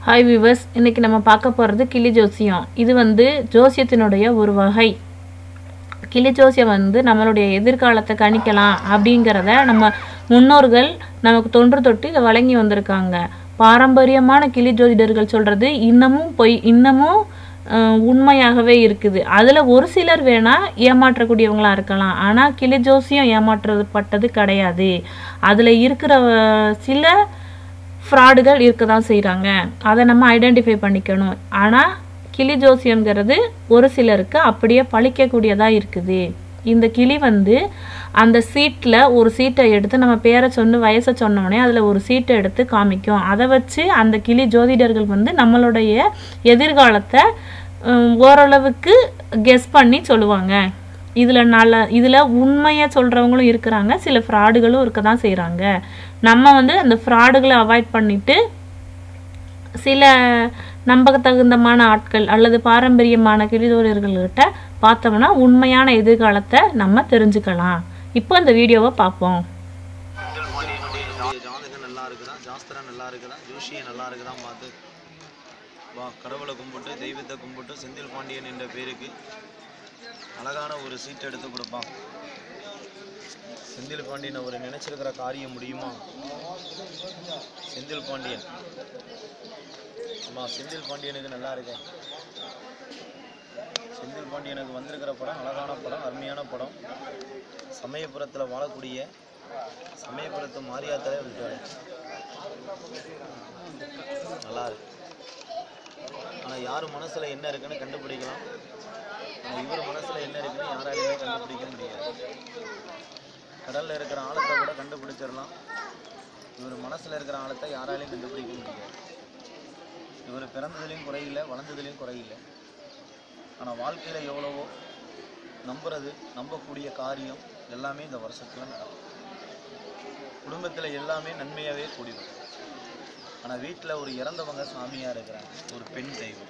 Hi viewers இன்னைக்கு நம்ம பார்க்க போகிறது கிளி ஜோசியம் இது வந்து ஜோசியத்தினுடைய ஒரு வகை கிளி ஜோசியம் வந்து நம்மளுடைய எதிர்காலத்தை கணிக்கலாம் அப்படிங்கிறத நம்ம முன்னோர்கள் நமக்கு தொன்று தொட்டு இதை வழங்கி வந்திருக்காங்க பாரம்பரியமான கிளி ஜோதிடர்கள் சொல்கிறது இன்னமும் பொய் இன்னமும் அஹ், உண்மையாகவே இருக்குது அதில் ஒரு சிலர் வேணால் ஏமாற்றக்கூடியவங்களா இருக்கலாம் ஆனால் கிளி ஜோசியம் ஏமாற்றப்பட்டது கிடையாது அதில் இருக்கிற அஹ், சில ஃப்ராடுகள் இருக்க தான் செய்கிறாங்க அதை நம்ம ஐடென்டிஃபை பண்ணிக்கணும் ஆனால் கிளி ஜோசியம்ங்கிறது ஒரு சிலருக்கு அப்படியே பழிக்கக்கூடியதாக இருக்குது இந்த கிளி வந்து அந்த சீட்டில் ஒரு சீட்டை எடுத்து நம்ம பேரை சொன்னு வயசை சொன்னோடனே அதில் ஒரு சீட்டை எடுத்து காமிக்கும் அதை வச்சு அந்த கிளி ஜோதிடர்கள் வந்து நம்மளுடைய எதிர்காலத்தை ஹம், ஓரளவுக்கு கெஸ் பண்ணி சொல்லுவாங்க இதில் நல்ல இதில் உண்மையை சொல்கிறவங்களும் இருக்கிறாங்க சில ஃப்ராடுகளும் இருக்க தான் செய்கிறாங்க நம்ம வந்து அந்த ஃப்ராடுகளை அவாய்ட் பண்ணிட்டு சில நம்பகத்தகுந்தமான ஆட்கள் அல்லது பாரம்பரியமான கிழிதோழர்கள்கிட்ட பார்த்தோம்னா உண்மையான எதிர்காலத்தை நம்ம தெரிஞ்சுக்கலாம் இப்போ இந்த வீடியோவை பார்ப்போம் செந்தில் பாண்டியனுடைய ஜா- ஜாதகம் நல்லா இருக்குதா ஜாஸ்திரம் நல்லா இருக்குதா ஜோஷியம் நல்லா இருக்குதா பார்த்து வா கடவுளை கும்பிட்டு தெய்வத்தை கும்பிட்டு செந்தில் பாண்டியன் என்ற பேருக்கு அழகான ஒரு சீட் எடுத்து கொடுப்பான் செந்தில் பாண்டியன் அவர் நினைச்சிருக்கிற காரியம் முடியுமா செந்தில் பாண்டியன் அம்மா செந்தில் பாண்டியனுக்கு நல்லா இருக்கேன் செந்தில் பாண்டியனுக்கு வந்திருக்கிற படம் அழகான படம் அருமையான படம் சமயபுரத்தில் வாழக்கூடிய சமயபுரத்து மாரியாத்தாலே விட்டாரு நல்லா இருக்கு ஆனால் யார் மனசில் என்ன இருக்குன்னு கண்டுபிடிக்கலாம் ஆனால் இவர் மனசில் என்ன இருக்குன்னு யாராலையுமே கண்டுபிடிக்க முடியாது கடலில் இருக்கிற ஆழத்தை கூட கண்டுபிடிச்சிடலாம் இவர் மனசில் இருக்கிற ஆழத்தை யாராலையும் கண்டுபிடிக்க முடியாது இவர் பிறந்ததுலேயும் குறையில்லை வளர்ந்ததுலேயும் குறையில்லை ஆனால் வாழ்க்கையில் எவ்வளவோ நம்புறது நம்பக்கூடிய காரியம் எல்லாமே இந்த வருஷத்தில் நடக்கும் குடும்பத்தில் எல்லாமே நன்மையாகவே கூடி வரும் ஆனால் வீட்டில் ஒரு இறந்தவங்க சாமியாக இருக்கிறாங்க ஒரு பெண் தெய்வம்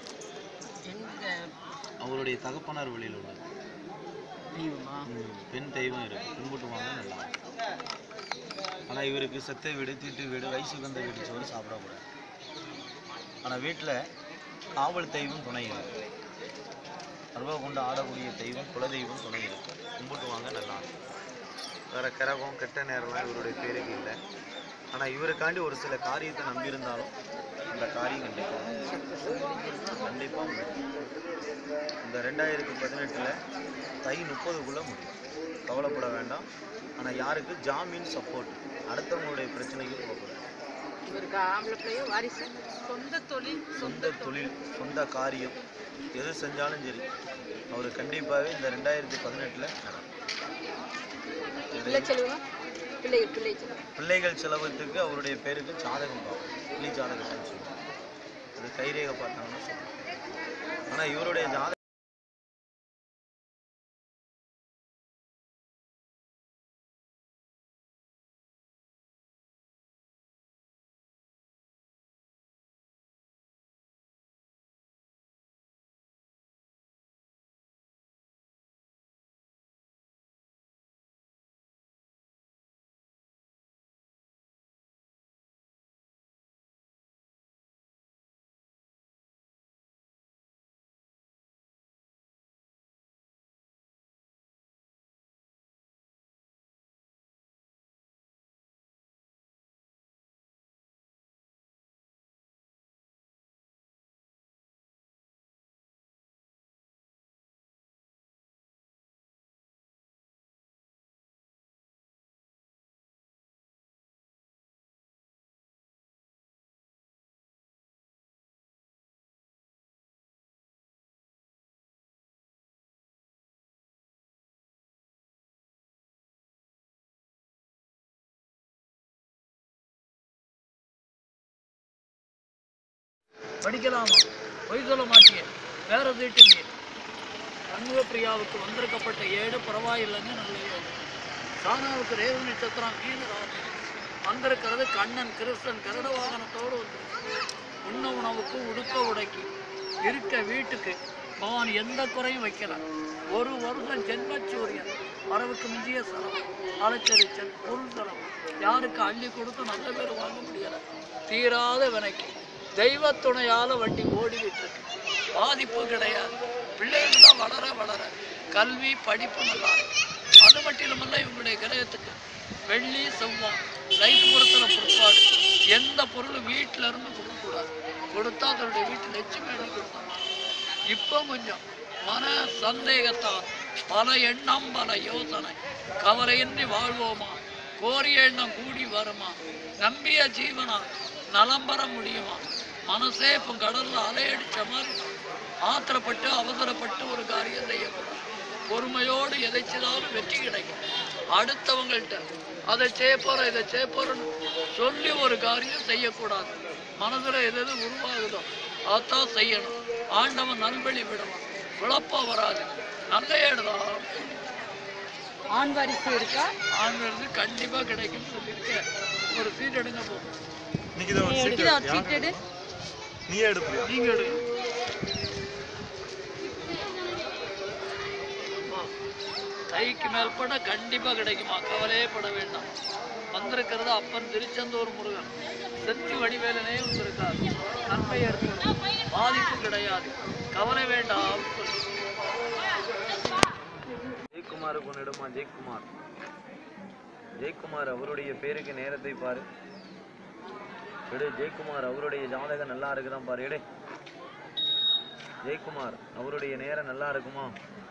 அவருடைய தகப்பனார் வழியில் உள்ளது ம், பெண் தெய்வம் இருக்கு கும்பிட்டுவாங்க நல்லா ஆனால் இவருக்கு செத்த வீடு தீட்டு வீடு வயசு வந்த வீடு சோறு சாப்பிடக்கூடாது ஆனால் வீட்டில் காவல் தெய்வம் துணை இருக்கு அருவா கொண்டு ஆடக்கூடிய தெய்வம் குலதெய்வம் துணை இருக்கு கும்பிட்டுவாங்க நல்லா இருக்கும். வேற கிரகம் கெட்ட நேரம்லாம் இவருடைய பேருக்கு இல்லை ஆனால் இவருக்காண்டி ஒரு சில காரியத்தை நம்பியிருந்தாலும் அந்த காரியம் கண்டிப்பாக கண்டிப்பாக முடியும் இந்த ரெண்டாயிரத்தி பதினெட்டில் தை முப்பதுக்குள்ளே முடியும் கவலைப்பட வேண்டாம் ஆனால் யாருக்கு ஜாமீன் சப்போர்ட் அடுத்தவங்களுடைய பிரச்சனைக்கு போகக்கூடாது இவருக்கு ஆம்பளை பிள்ளையும் வாரிசு சொந்த தொழில் சொந்த தொழில் சொந்த காரியம் எது செஞ்சாலும் சரி அவர் கண்டிப்பாகவே இந்த ரெண்டாயிரத்தி பதினெட்டில் பிள்ளை செல்வம் பிள்ளை பிள்ளை செல்வம் பிள்ளைகள் செலவத்துக்கு அவருடைய பேருக்கு ஜாதகம் பார்க்கணும் கிளி ஜாதகம்னு சொல்லுவாங்க அது கைரேகை பார்த்தாங்கன்னா சொல்லுவாங்க ஆனால் இவருடைய ஜாதகம் படிக்கலாமா பொய் சொல்ல மாட்டியே வேற வீட்டுங்க சண்முக பிரியாவுக்கு வந்திருக்கப்பட்ட ஏடு பரவாயில்லைங்க நல்ல ஏடு சானாவுக்கு ரேவ நட்சத்திரம் மீன ராசி வந்திருக்கிறது கண்ணன் கிருஷ்ணன் கருட வாகனத்தோடு வந்திருக்கு உண்ண உணவுக்கு உடுக்க உடைக்கு இருக்க வீட்டுக்கு பகவான் எந்த குறையும் வைக்கல ஒரு வருஷம் ஜென்மச்சூரியன் வரவுக்கு மிஞ்சிய செலவு அலைச்சரிச்சல் பொருள் செலவு யாருக்கு அள்ளி கொடுத்து நல்ல பேர் வாங்க முடியல தீராத வினைக்கு தெய்வ துணையால வண்டி ஓடிக்கிட்டு இருக்கு பாதிப்பு கிடையாது பிள்ளைகள் தான் வளர வளர கல்வி படிப்பு நல்லா இருக்கும் அது மட்டும் இல்லாமல் இவங்களுடைய கிரகத்துக்கு வெள்ளி செவ்வாய் லைட் பொறுத்தல பொறுப்பாடு எந்த பொருளும் வீட்டில இருந்து கொடுக்கக்கூடாது கொடுத்தா அதனுடைய வீட்டு லட்சுமி கொடுத்தாங்க இப்போ கொஞ்சம் மன சந்தேகத்தால் பல எண்ணம் பல யோசனை கவலையின்றி வாழ்வோமா கோரிய எண்ணம் கூடி வருமா நம்பிய ஜீவனா நலம் பெற முடியுமா மனசே இப்போ கடல்ல அலையடிச்ச மாதிரி ஆத்திரப்பட்டு அவசரப்பட்டு ஒரு காரியம் செய்யக்கூடாது பொறுமையோடு எதை செய்தாலும் வெற்றி கிடைக்கும் அடுத்தவங்கள்ட்ட அதை செய்ய போறோம் இதை செய்ய போறோம்னு சொல்லி ஒரு காரியம் செய்யக்கூடாது மனசுல எது எது உருவாகுதோ அதான் செய்யணும் ஆண்டவன் நல்வழி விடுவான் குழப்பம் வராது நல்ல ஏடுதான் ஆண் வாரிசு இருக்கா ஆண்களுக்கு கண்டிப்பா கிடைக்கும்னு சொல்லியிருக்கேன் ஒரு சீட் எடுங்க போதும் எடுக்குதா சீட்டடு நீயே எடுப்பியா நீங்க எடுங்க அம்மா, கைக்கு மேற்பட கண்டிப்பா கிடைக்குமா கவலையே பட வேண்டாம் வந்திருக்கிறது அப்பன் திருச்செந்தூர் முருகன் செத்தி வடிவேலனே வந்திருக்கார் நன்மை ஏற்படும் பாதிப்பு கிடையாது கவலை வேண்டாம் சொல்லு. ஜெயக்குமார் கொண்டிடுமா ஜெயக்குமார் ஜெயக்குமார் அவருடைய பேருக்கு நேரத்தை பாரு எடு ஜெயக்குமார் அவருடைய ஜாதகம் நல்லா இருக்குதான் பாரு எடு ஜெயக்குமார் அவருடைய நேரம் நல்லா இருக்குமா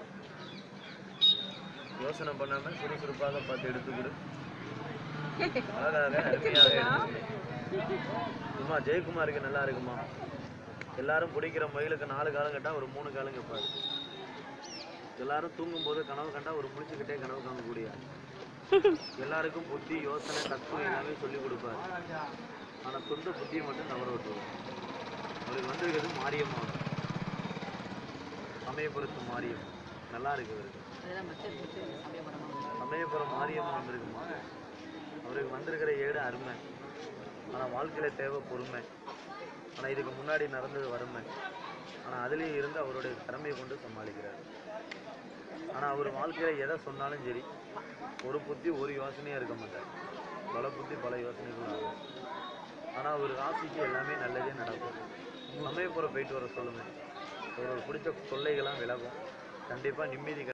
யோசனை பண்ணாம சுறுசுறுப்பாக பார்த்து எடுத்துக்கிடு அழகாக அருமையாக எடுத்துக்கிடு அம்மா ஜெயக்குமாருக்கு நல்லா இருக்குமா எல்லாரும் பிடிக்கிற மயிலுக்கு நாலு காலம் கட்டா ஒரு மூணு காலம் கேட்பாரு எல்லாரும் தூங்கும்போது கனவு கண்டா ஒரு முடிச்சுக்கிட்டே கனவு காணக்கூடிய ஆள். எல்லாருக்கும் புத்தி யோசனை தத்துவம் எல்லாமே சொல்லி கொடுப்பாரு ஆனா சொந்த புத்தியை மட்டும் தவற விட்டுருவோம் அவருக்கு வந்திருக்கிறது மாரியம்மா சமயபுரத்து மாரியம் நல்லா இருக்கு அவருக்கு சமயபுரம் மாரியம்மா வந்திருக்குமா அவருக்கு வந்திருக்கிற ஏடு அருமை ஆனா வாழ்க்கையில தேவை பொறுமை ஆனா இதுக்கு முன்னாடி நடந்தது வறுமை ஆனா அதுலயும் இருந்து அவருடைய திறமையை கொண்டு சமாளிக்கிறார் ஆனா அவர் வாழ்க்கையில எதை சொன்னாலும் சரி ஒரு புத்தி ஒரு யோசனையா இருக்க மாட்டார் பல புத்தி பல யோசனைகள் ஆகும் ஆனா அவர் ராசிக்கு எல்லாமே நல்லதே நடக்கும் சமயபுரம் போயிட்டு வர சொல்லுங்க அவருக்கு பிடிச்ச தொல்லைகள்லாம் விலகும் கண்டிப்பா நிம்மதி